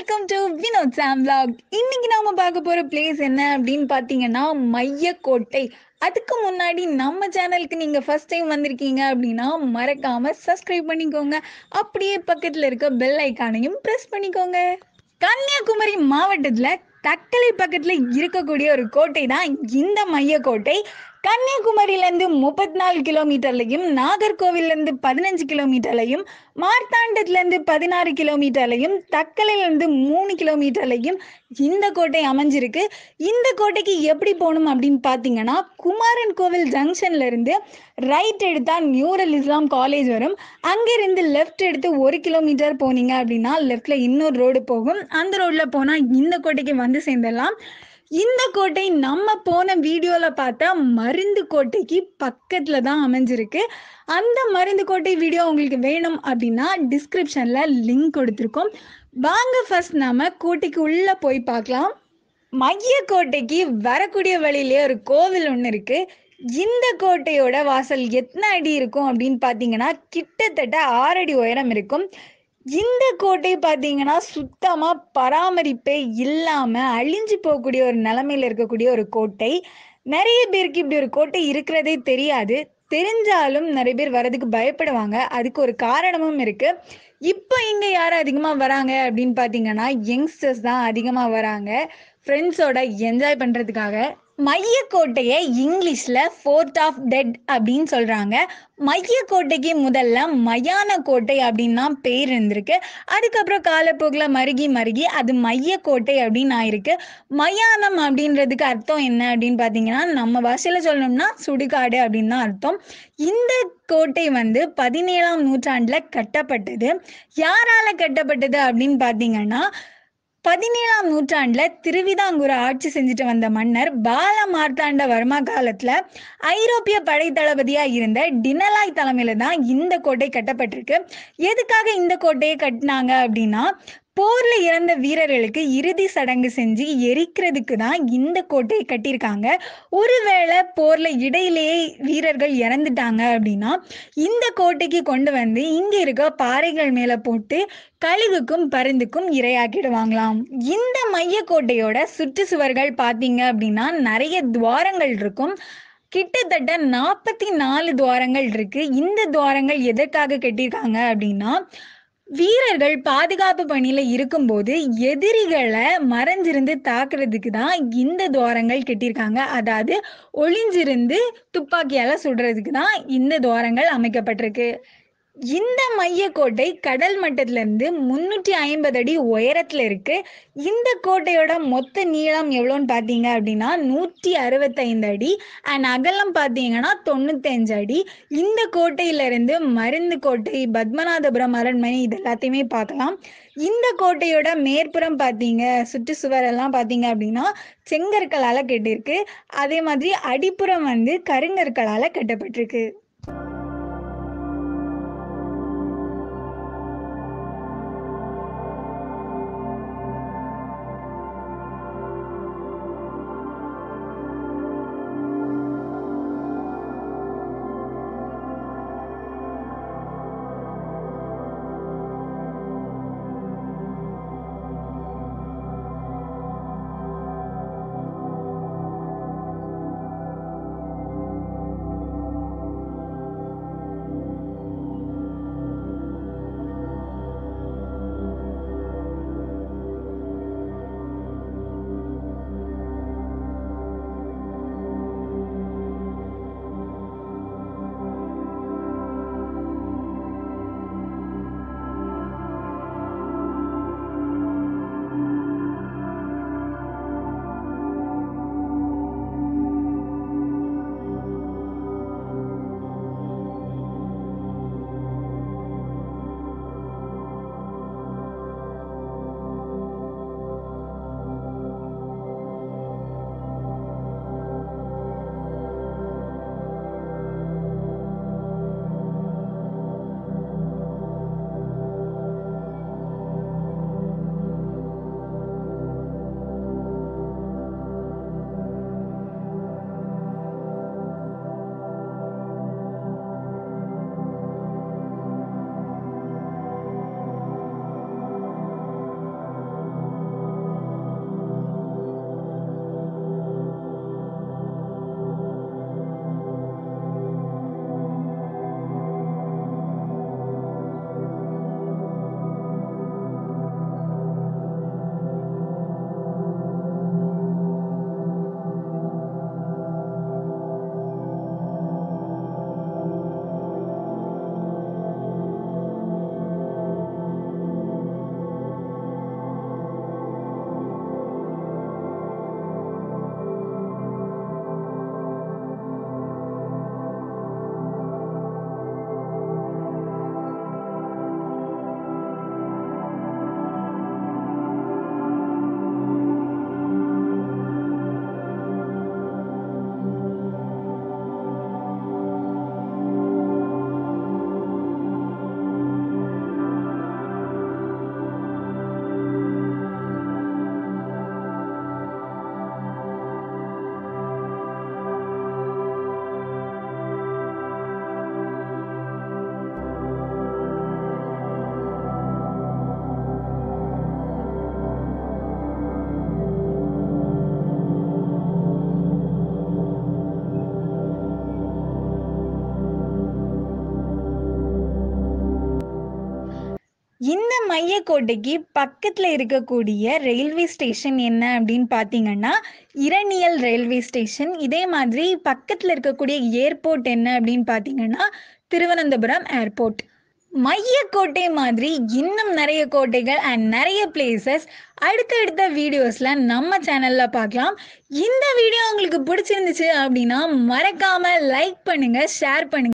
welcome to Vinoth Sam vlog இன்னைக்கு நாம பார்க்க போற பிளேஸ் என்ன அப்படின்னு பார்த்தீங்கன்னா மையக்கோட்டை அதுக்கு முன்னாடி நம்ம சேனலுக்கு நீங்க ஃபர்ஸ்ட் டைம் வந்திருக்கீங்க அப்படின்னா மறக்காம சப்ஸ்கிரைப் பண்ணிக்கோங்க அப்படியே பக்கத்துல இருக்க பெல் ஐக்கானையும் பிரஸ் பண்ணிக்கோங்க கன்னியாகுமரி மாவட்டத்துல தக்கலை பக்கத்துல இருக்கக்கூடிய ஒரு கோட்டை தான் இந்த மையக்கோட்டை கன்னியாகுமரியிலேருந்து முப்பத்தி நாலு கிலோமீட்டர்லையும் நாகர்கோவிலேருந்து பதினஞ்சு கிலோமீட்டர்லையும் மார்த்தாண்டத்துலேருந்து பதினாறு கிலோமீட்டர்லையும் தக்கலையிலேருந்து மூணு கிலோமீட்டர்லையும் இந்த கோட்டை அமைஞ்சிருக்கு இந்த கோட்டைக்கு எப்படி போகணும் அப்படின்னு பார்த்தீங்கன்னா குமாரன் கோவில் ஜங்ஷன்ல இருந்து ரைட் எடுத்தா நியூரல் இஸ்லாம் காலேஜ் வரும் அங்கிருந்து லெஃப்ட் எடுத்து ஒரு கிலோமீட்டர் போனீங்க அப்படின்னா லெஃப்ட்ல இன்னொரு ரோடு போகும் அந்த ரோட்ல போனா இந்த கோட்டைக்கு வந்து சேர்ந்துடலாம் இந்த கோட்டை நம்ம போன வீடியோவில் பார்த்தா மருந்து கோட்டைக்கு பக்கத்தில் தான் அமைஞ்சிருக்கு அந்த மருந்து கோட்டை வீடியோ உங்களுக்கு வேணும் அப்படின்னா டிஸ்கிரிப்ஷனில் லிங்க் கொடுத்துருக்கோம் வாங்க ஃபர்ஸ்ட் நாம கோட்டைக்கு உள்ளே போய் பார்க்கலாம் மைய கோட்டைக்கு வரக்கூடிய வழியிலே ஒரு கோவில் ஒன்று இருக்கு இந்த கோட்டையோட வாசல் எத்தனை அடி இருக்கும் அப்படின்னு பார்த்தீங்கன்னா கிட்டத்தட்ட ஆறு அடி உயரம் இருக்கும் இந்த கோட்டை பார்த்தீங்கன்னா சுத்தமாக பராமரிப்பே இல்லாமல் அழிஞ்சு போகக்கூடிய ஒரு நிலமையில இருக்கக்கூடிய ஒரு கோட்டை நிறைய பேருக்கு இப்படி ஒரு கோட்டை இருக்கிறதே தெரியாது தெரிஞ்சாலும் நிறைய பேர் வரதுக்கு பயப்படுவாங்க அதுக்கு ஒரு காரணமும் இருக்கு இப்போ இங்கே யார் அதிகமாக வராங்க அப்படின்னு பார்த்தீங்கன்னா யங்ஸ்டர்ஸ் தான் அதிகமாக வராங்க ஃப்ரெண்ட்ஸோட என்ஜாய் பண்ணுறதுக்காக மையக்கோட்டையை இங்கிலீஷில் ஃபோர்ட் ஆஃப் டெட் அப்படின்னு சொல்கிறாங்க மையக்கோட்டைக்கு முதல்ல மயான கோட்டை அப்படின்னு தான் பேர் இருந்திருக்கு அதுக்கப்புறம் காலப்போக்கில் மருகி மருகி அது மையக்கோட்டை அப்படின்னு ஆயிருக்கு மயானம் அப்படின்றதுக்கு அர்த்தம் என்ன அப்படின்னு பார்த்தீங்கன்னா நம்ம பாஷையில் சொல்லணும்னா சுடுகாடு அப்படின்னு தான் அர்த்தம் இந்த கோட்டை வந்து பதினேழாம் நூற்றாண்டில் கட்டப்பட்டது யாரால கட்டப்பட்டது அப்படின்னு பார்த்தீங்கன்னா பதினேழாம் நூற்றாண்டுல திருவிதாங்கூரை ஆட்சி செஞ்சுட்டு வந்த மன்னர் பால மார்த்தாண்ட வர்மா காலத்துல ஐரோப்பிய படை தளபதியா இருந்த டினலாய் தலைமையில தான் இந்த கோட்டை கட்டப்பட்டிருக்கு எதுக்காக இந்த கோட்டையை கட்டினாங்க அப்படின்னா போர்ல இறந்த வீரர்களுக்கு இறுதி சடங்கு செஞ்சு எரிக்கிறதுக்கு தான் இந்த கோட்டையை கட்டியிருக்காங்க ஒருவேளை போர்ல இடையிலேயே வீரர்கள் இறந்துட்டாங்க அப்படின்னா இந்த கோட்டைக்கு கொண்டு வந்து இங்க இருக்க பாறைகள் மேல போட்டு கழுகுக்கும் பருந்துக்கும் இரையாக்கிடுவாங்களாம் இந்த மைய கோட்டையோட சுற்றுச்சுவர்கள் பார்த்தீங்க அப்படின்னா நிறைய துவாரங்கள் இருக்கும் கிட்டத்தட்ட நாற்பத்தி நாலு துவாரங்கள் இருக்கு இந்த துவாரங்கள் எதற்காக கட்டியிருக்காங்க அப்படின்னா வீரர்கள் பாதுகாப்பு பணியில இருக்கும்போது எதிரிகளை மறைஞ்சிருந்து தாக்குறதுக்கு தான் இந்த துவாரங்கள் கட்டியிருக்காங்க அதாவது ஒளிஞ்சிருந்து துப்பாக்கியால சுடுறதுக்கு தான் இந்த துவாரங்கள் அமைக்கப்பட்டிருக்கு இந்த மையக்கோட்டை கடல் மட்டத்துல இருந்து முன்னூற்றி ஐம்பது அடி உயரத்துல இருக்கு இந்த கோட்டையோட மொத்த நீளம் எவ்வளோன்னு பார்த்தீங்க அப்படின்னா நூற்றி அறுபத்தைந்து அடி அண்ட் அகலம் பார்த்தீங்கன்னா தொண்ணூத்தஞ்சு அடி இந்த கோட்டையில இருந்து மருந்து கோட்டை பத்மநாதபுரம் அரண்மனை இது எல்லாத்தையுமே பார்க்கலாம் இந்த கோட்டையோட மேற்புறம் பார்த்தீங்க சுற்றுச்சுவர் எல்லாம் பார்த்தீங்க அப்படின்னா செங்கற்களால் கட்டியிருக்கு அதே மாதிரி அடிப்புறம் வந்து கருங்கற்களால் கட்டப்பட்டிருக்கு இந்த மையக்கோட்டைக்கு பக்கத்தில் இருக்கக்கூடிய ரயில்வே ஸ்டேஷன் என்ன அப்படின்னு பார்த்தீங்கன்னா இரணியல் ரயில்வே ஸ்டேஷன் இதே மாதிரி பக்கத்தில் இருக்கக்கூடிய ஏர்போர்ட் என்ன அப்படின்னு பார்த்தீங்கன்னா திருவனந்தபுரம் ஏர்போர்ட் மையக்கோட்டை மாதிரி இன்னும் நிறைய கோட்டைகள் அண்ட் நிறைய பிளேசஸ் அடுத்தடுத்த வீடியோஸில் நம்ம சேனலில் பார்க்கலாம் இந்த வீடியோ உங்களுக்கு பிடிச்சிருந்துச்சு அப்படின்னா மறக்காமல் லைக் பண்ணுங்கள் ஷேர் பண்ணுங்கள்